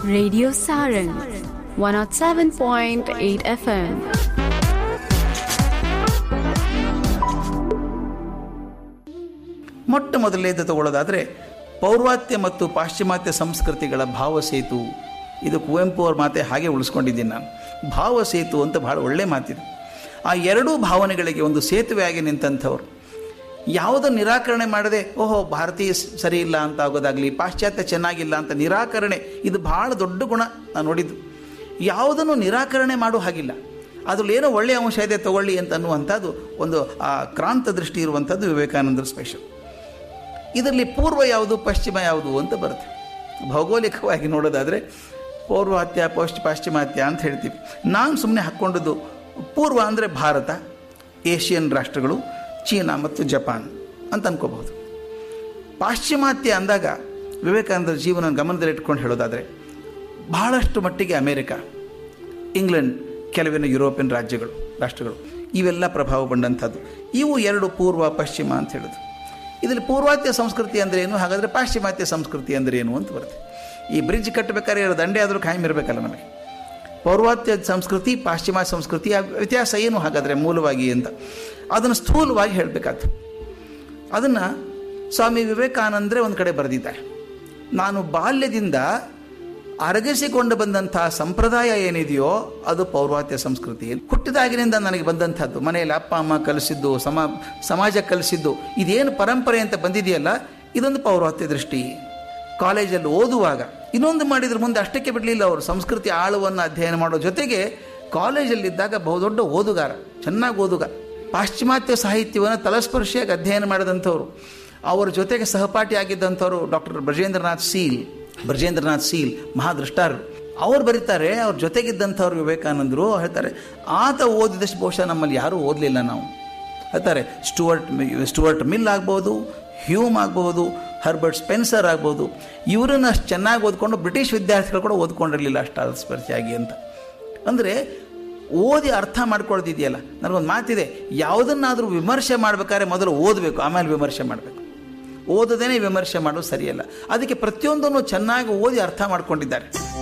Radio Saran 107.8 FM. ಮೊಟ್ಟ ಮೊದಲನೇದು ತಗೊಳ್ಳೋದಾದರೆ ಪೌರ್ವಾತ್ಯ ಮತ್ತು ಪಾಶ್ಚಿಮಾತ್ಯ ಸಂಸ್ಕೃತಿಗಳ ಭಾವಸೇತು ಇದು ಕುವೆಂಪು ಅವ್ರ ಮಾತೆ ಹಾಗೆ ಉಳಿಸ್ಕೊಂಡಿದ್ದೀನಿ ನಾನು ಭಾವಸೇತು ಅಂತ ಬಹಳ ಒಳ್ಳೆ ಮಾತಿದೆ ಆ ಎರಡೂ ಭಾವನೆಗಳಿಗೆ ಒಂದು ಸೇತುವೆಯಾಗಿ ನಿಂತಂಥವ್ರು ಯಾವುದನ್ನು ನಿರಾಕರಣೆ ಮಾಡದೆ ಓಹೋ ಭಾರತೀಯ ಸ್- ಸರಿ ಇಲ್ಲ ಅಂತ ಆಗೋದಾಗಲಿ ಪಾಶ್ಚಾತ್ಯ ಚೆನ್ನಾಗಿಲ್ಲ ಅಂತ ನಿರಾಕರಣೆ ಇದು ಬಹಳ ದೊಡ್ಡ ಗುಣ ನಾನು ನೋಡಿದ್ದು ಯಾವುದನ್ನು ನಿರಾಕರಣೆ ಮಾಡೋ ಹಾಗಿಲ್ಲ ಅದ್ರಲ್ಲಿ ಏನೋ ಒಳ್ಳೆಯ ಅಂಶ ಇದೆ ತಗೊಳ್ಳಿ ಅಂತ ಅನ್ನುವಂಥದ್ದು ಒಂದು ಆ ಕ್ರಾಂತ ದೃಷ್ಟಿ ಇರುವಂಥದ್ದು ವಿವೇಕಾನಂದರ ಸ್ಪೆಷಲ್ ಇದರಲ್ಲಿ ಪೂರ್ವ ಯಾವುದು ಪಶ್ಚಿಮ ಯಾವುದು ಅಂತ ಬರುತ್ತೆ ಭೌಗೋಳಿಕವಾಗಿ ನೋಡೋದಾದರೆ ಪೌರ್ವಾತ್ಯ ಪಶ್ಚ ಪಾಶ್ಚಿಮಾತ್ಯ ಅಂತ ಹೇಳ್ತೀವಿ ನಾನು ಸುಮ್ಮನೆ ಹಾಕ್ಕೊಂಡದ್ದು ಪೂರ್ವ ಅಂದರೆ ಭಾರತ ಏಷ್ಯನ್ ರಾಷ್ಟ್ರಗಳು ಚೀನಾ ಮತ್ತು ಜಪಾನ್ ಅಂತ ಅನ್ಕೋಬಹುದು ಪಾಶ್ಚಿಮಾತ್ಯ ಅಂದಾಗ ವಿವೇಕಾನಂದರ ಜೀವನ ಗಮನದಲ್ಲಿಟ್ಕೊಂಡು ಹೇಳೋದಾದರೆ ಬಹಳಷ್ಟು ಮಟ್ಟಿಗೆ ಅಮೇರಿಕಾ ಇಂಗ್ಲೆಂಡ್ ಕೆಲವಿನ ಯುರೋಪಿಯನ್ ರಾಜ್ಯಗಳು ರಾಷ್ಟ್ರಗಳು ಇವೆಲ್ಲ ಪ್ರಭಾವ ಬಂದಂಥದ್ದು ಇವು ಎರಡು ಪೂರ್ವ ಪಶ್ಚಿಮ ಅಂತ ಹೇಳೋದು ಇದರಲ್ಲಿ ಪೂರ್ವಾತ್ಯ ಸಂಸ್ಕೃತಿ ಅಂದರೆ ಏನು ಹಾಗಾದರೆ ಪಾಶ್ಚಿಮಾತ್ಯ ಸಂಸ್ಕೃತಿ ಅಂದರೆ ಏನು ಅಂತ ಬರುತ್ತೆ ಈ ಬ್ರಿಡ್ಜ್ ಕಟ್ಟಬೇಕಾದ್ರೆ ಎರಡು ದಂಡೆ ಆದರೂ ಕಾಯಂ ಇರಬೇಕಲ್ಲ ನಮಗೆ ಪೌರ್ವಾತ್ಯ ಸಂಸ್ಕೃತಿ ಪಾಶ್ಚಿಮಾತ್ಯ ಸಂಸ್ಕೃತಿ ಆ ವ್ಯತ್ಯಾಸ ಏನು ಹಾಗಾದರೆ ಮೂಲವಾಗಿ ಅಂತ ಅದನ್ನು ಸ್ಥೂಲವಾಗಿ ಹೇಳಬೇಕಾದ್ದು ಅದನ್ನು ಸ್ವಾಮಿ ವಿವೇಕಾನಂದರೆ ಒಂದು ಕಡೆ ಬರೆದಿದ್ದಾರೆ ನಾನು ಬಾಲ್ಯದಿಂದ ಅರಗಿಸಿಕೊಂಡು ಬಂದಂತಹ ಸಂಪ್ರದಾಯ ಏನಿದೆಯೋ ಅದು ಪೌರ್ವಾತ್ಯ ಸಂಸ್ಕೃತಿ ಹುಟ್ಟಿದಾಗಿನಿಂದ ನನಗೆ ಬಂದಂಥದ್ದು ಮನೆಯಲ್ಲಿ ಅಪ್ಪ ಅಮ್ಮ ಕಲಿಸಿದ್ದು ಸಮ ಸಮಾಜ ಕಲಿಸಿದ್ದು ಇದೇನು ಪರಂಪರೆ ಅಂತ ಬಂದಿದೆಯಲ್ಲ ಇದೊಂದು ಪೌರ್ವಾತ್ಯ ದೃಷ್ಟಿ ಕಾಲೇಜಲ್ಲಿ ಓದುವಾಗ ಇನ್ನೊಂದು ಮಾಡಿದ್ರ ಮುಂದೆ ಅಷ್ಟಕ್ಕೆ ಬಿಡಲಿಲ್ಲ ಅವರು ಸಂಸ್ಕೃತಿ ಆಳವನ್ನು ಅಧ್ಯಯನ ಮಾಡೋ ಜೊತೆಗೆ ಕಾಲೇಜಲ್ಲಿದ್ದಾಗ ಬಹುದೊಡ್ಡ ಓದುಗಾರ ಚೆನ್ನಾಗಿ ಓದುಗ ಪಾಶ್ಚಿಮಾತ್ಯ ಸಾಹಿತ್ಯವನ್ನು ತಲಸ್ಪರ್ಶಿಯಾಗಿ ಅಧ್ಯಯನ ಮಾಡಿದಂಥವ್ರು ಅವರ ಜೊತೆಗೆ ಸಹಪಾಠಿ ಆಗಿದ್ದಂಥವ್ರು ಡಾಕ್ಟರ್ ಬ್ರಜೇಂದ್ರನಾಥ್ ಸೀಲ್ ಬ್ರಜೇಂದ್ರನಾಥ್ ಸೀಲ್ ಮಹಾದೃಷ್ಟಾರರು ಅವ್ರು ಬರೀತಾರೆ ಅವ್ರ ಜೊತೆಗಿದ್ದಂಥವ್ರು ವಿವೇಕಾನಂದರು ಹೇಳ್ತಾರೆ ಆತ ಓದಿದಷ್ಟು ಬಹುಶಃ ನಮ್ಮಲ್ಲಿ ಯಾರೂ ಓದಲಿಲ್ಲ ನಾವು ಹೇಳ್ತಾರೆ ಸ್ಟುವರ್ಟ್ ಮಿ- ಸ್ಟುವರ್ಟ್ ಮಿಲ್ ಆಗ್ಬೋದು ಹ್ಯೂಮ್ ಆಗ್ಬೋದು ಹರ್ಬರ್ಟ್ ಸ್ಪೆನ್ಸರ್ ಆಗ್ಬೋದು ಇವರನ್ನು ಅಷ್ಟು ಚೆನ್ನಾಗಿ ಓದ್ಕೊಂಡು ಬ್ರಿಟಿಷ್ ವಿದ್ಯಾರ್ಥಿಗಳು ಕೂಡ ಓದ್ಕೊಂಡಿರಲಿಲ್ಲ ಅಷ್ಟು ಸ್ಪರ್ಶಿಯಾಗಿ ಅಂತ ಅಂದರೆ ಓದಿ ಅರ್ಥ ಮಾಡ್ಕೊಳ್ಳೋದಿದೆಯಲ್ಲ ನನಗೊಂದು ಮಾತಿದೆ ಯಾವುದನ್ನಾದರೂ ವಿಮರ್ಶೆ ಮಾಡ್ಬೇಕಾದ್ರೆ ಮೊದಲು ಓದಬೇಕು ಆಮೇಲೆ ವಿಮರ್ಶೆ ಮಾಡಬೇಕು ಓದದೇನೆ ವಿಮರ್ಶೆ ಮಾಡೋದು ಸರಿಯಲ್ಲ ಅದಕ್ಕೆ ಪ್ರತಿಯೊಂದನ್ನು ಚೆನ್ನಾಗಿ ಓದಿ ಅರ್ಥ ಮಾಡ್ಕೊಂಡಿದ್ದಾರೆ